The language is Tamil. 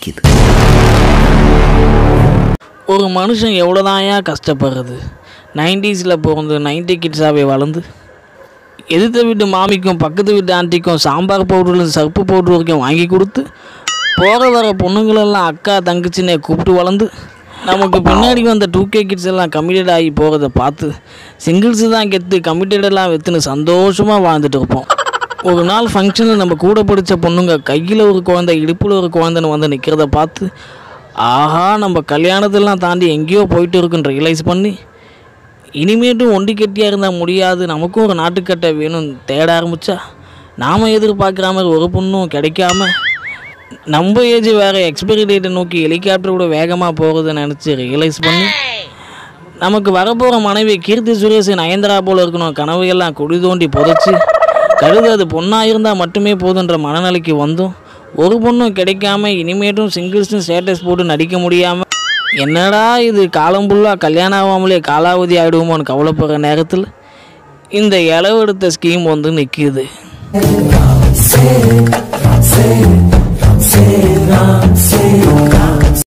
நிற்கிது ஒரு மனுஷன் எவ்வளோதாயா கஷ்டப்படுறது நைன்டிஸில் பிறந்து நைன்டி கிட்ஸாகவே வளர்ந்து எதிர்த்த வீட்டு மாமிக்கும் பக்கத்து வீட்டு ஆண்டிக்கும் சாம்பார் பவுடர்லேருந்து சர்ப்பு பவுடர் வரைக்கும் வாங்கி கொடுத்து போகிற வர பொண்ணுங்களெல்லாம் அக்கா தங்கச்சின்னே கூப்பிட்டு வளர்ந்து நமக்கு பின்னாடி வந்த டூ கே கிட்ஸ் எல்லாம் கமிட்டட் ஆகி போகிறத பார்த்து சிங்கிள்ஸு தான் கெத்து கமிட்டடெல்லாம் வெத்துன்னு சந்தோஷமாக வாழ்ந்துட்டு இருப்போம் ஒரு நாள் ஃபங்க்ஷனில் நம்ம கூட படித்த பொண்ணுங்க கையில் ஒரு குழந்தை இடுப்பில் ஒரு குழந்தைன்னு வந்து நிற்கிறத பார்த்து ஆஹா நம்ம கல்யாணத்தெல்லாம் தாண்டி எங்கேயோ போயிட்டு இருக்குன்னு ரியலைஸ் பண்ணி இனிமேட்டும் ஒண்டி கட்டியாக இருந்தால் முடியாது நமக்கும் ஒரு நாட்டுக்கட்டை வேணும் தேட ஆரம்பித்தா நாம் எதிர்பார்க்குற மாதிரி ஒரு பொண்ணும் கிடைக்காம நம்ம ஏஜ் வேறு எக்ஸ்பைரி டேட்டை நோக்கி ஹெலிகாப்டர் கூட வேகமாக போகிறத நினச்சி ரியலைஸ் பண்ணி நமக்கு வரப்போகிற மனைவி கீர்த்தி சுரேஷ் நயன்தரா போல இருக்கணும் கனவுகள்லாம் குடி தோண்டி புதைச்சி கருது அது பொண்ணாக இருந்தால் மட்டுமே போதுன்ற மனநிலைக்கு வந்தும் ஒரு பொண்ணும் கிடைக்காம இனிமேட்டும் சிங்கிள்ஸ்னு ஸ்டேட்டஸ் போட்டு நடிக்க முடியாமல் என்னடா இது காலம் ஃபுல்லாக கல்யாணம் ஆகாமலே காலாவதி ஆகிடுவோமோன்னு கவலைப்படுற நேரத்தில் இந்த இளவெடுத்த ஸ்கீம் வந்து நிற்கிது Say it, say it.